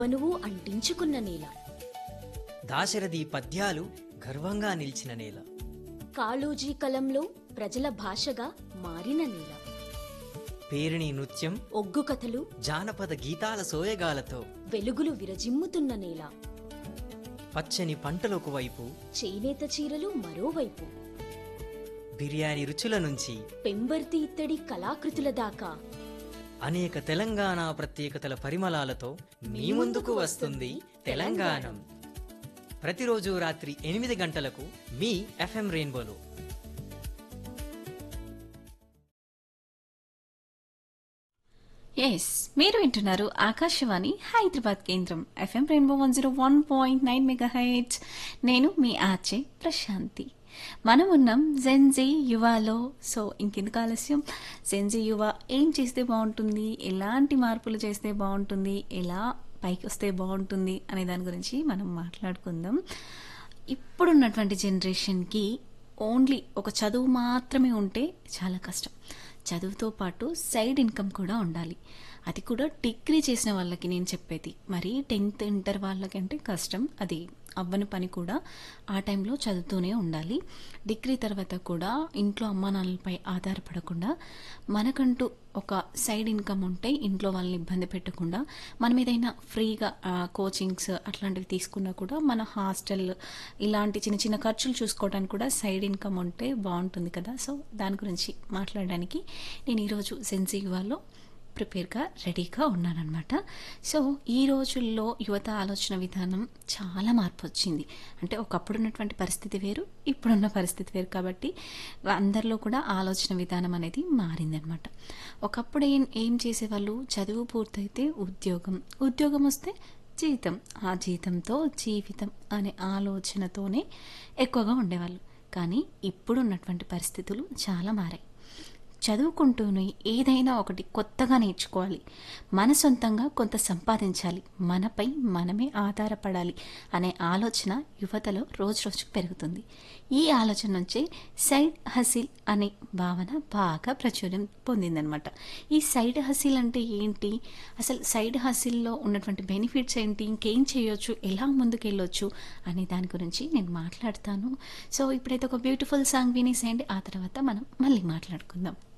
మనువు అంటించుకున్న నేల దాశరథి పద్యాలు గర్వంగా నిలిచిన నేల కాళోజీ కలంలో ప్రజల భాషగా మారిన నేల పేరిణి నృత్యం ఒగ్గు కథలు జానపద గీతాల సోయగాలతో వెలుగులు విరజిమ్ముతున్న నేల పచ్చని పంటలకు వైపు చేనేత చీరలు మరోవైపు బిర్యానీ రుచుల నుంచి పెంబర్తి ఇత్తడి కళాకృతుల దాకా అనేక తెలంగాణ ప్రత్యేకతల పరిమళాలతో మీ ముందుకు వస్తుంది తెలంగాణం ప్రతిరోజు రాత్రి ఎనిమిది గంటలకు మీ ఎఫ్ఎం రెయిన్బోలో ఎస్ మీరు వింటున్నారు ఆకాశవాణి హైదరాబాద్ కేంద్రం FM rainbow one zero one point nine mega hits నేను మీ ఆచే ప్రశాంతి మనం ఉన్నాం జెన్జీ యువాలో సో ఇంకెందుకు ఆలస్యం జెన్జీ యువ ఏం చేస్తే బాగుంటుంది ఎలాంటి మార్పులు చేస్తే బాగుంటుంది ఎలా పైకి వస్తే బాగుంటుంది అనే దాని గురించి మనం మాట్లాడుకుందాం ఇప్పుడున్నటువంటి జనరేషన్కి ఓన్లీ ఒక చదువు మాత్రమే ఉంటే చాలా కష్టం చదువుతో పాటు సైడ్ ఇన్కమ్ కూడా ఉండాలి అది కూడా డిగ్రీ చేసిన వాళ్ళకి నేను చెప్పేది మరి టెన్త్ ఇంటర్ వాళ్ళకంటే కష్టం అది అవ్వని పని కూడా ఆ టైంలో చదువుతూనే ఉండాలి డిగ్రీ తర్వాత కూడా ఇంట్లో అమ్మా నాన్నలపై ఆధారపడకుండా మనకంటూ ఒక సైడ్ ఇన్కమ్ ఉంటే ఇంట్లో వాళ్ళని ఇబ్బంది పెట్టకుండా మనం ఏదైనా ఫ్రీగా ఆ, కోచింగ్స్ అట్లాంటివి తీసుకున్నా కూడా మన హాస్టల్ ఇలాంటి చిన్న చిన్న ఖర్చులు చూసుకోవడానికి కూడా సైడ్ ఇన్కమ్ ఉంటే బాగుంటుంది కదా సో దాని గురించి మాట్లాడడానికి నేను ఈరోజు సెన్సీ యువాలో ప్రిపేర్గా రెడీగా ఉన్నానన్నమాట సో ఈ రోజుల్లో యువత ఆలోచన విధానం చాలా మార్పు వచ్చింది అంటే ఒకప్పుడు ఉన్నటువంటి పరిస్థితి వేరు ఇప్పుడున్న పరిస్థితి వేరు కాబట్టి అందరిలో కూడా ఆలోచన విధానం అనేది మారిందనమాట ఒకప్పుడు ఏం ఏం చేసేవాళ్ళు చదువు పూర్తయితే ఉద్యోగం ఉద్యోగం వస్తే జీతం ఆ జీతంతో జీవితం అనే ఆలోచనతోనే ఎక్కువగా ఉండేవాళ్ళు కానీ ఇప్పుడున్నటువంటి పరిస్థితులు చాలా మారాయి చదువుకుంటూనే ఏదైనా ఒకటి కొత్తగా నేర్చుకోవాలి మన సొంతంగా కొంత సంపాదించాలి మనపై మనమే ఆధారపడాలి అనే ఆలోచన యువతలో రోజు రోజుకు పెరుగుతుంది ఈ ఆలోచన నుంచే సైడ్ హసిల్ అనే భావన బాగా ప్రాచుర్యం పొందిందనమాట ఈ సైడ్ హసిల్ అంటే ఏంటి అసలు సైడ్ హసిల్లో ఉన్నటువంటి బెనిఫిట్స్ ఏంటి ఇంకేం చేయొచ్చు ఎలా ముందుకెళ్ళొచ్చు అనే దాని గురించి నేను మాట్లాడతాను సో ఇప్పుడైతే ఒక బ్యూటిఫుల్ సాంగ్ వినేసేయండి ఆ తర్వాత మనం మళ్ళీ మాట్లాడుకుందాం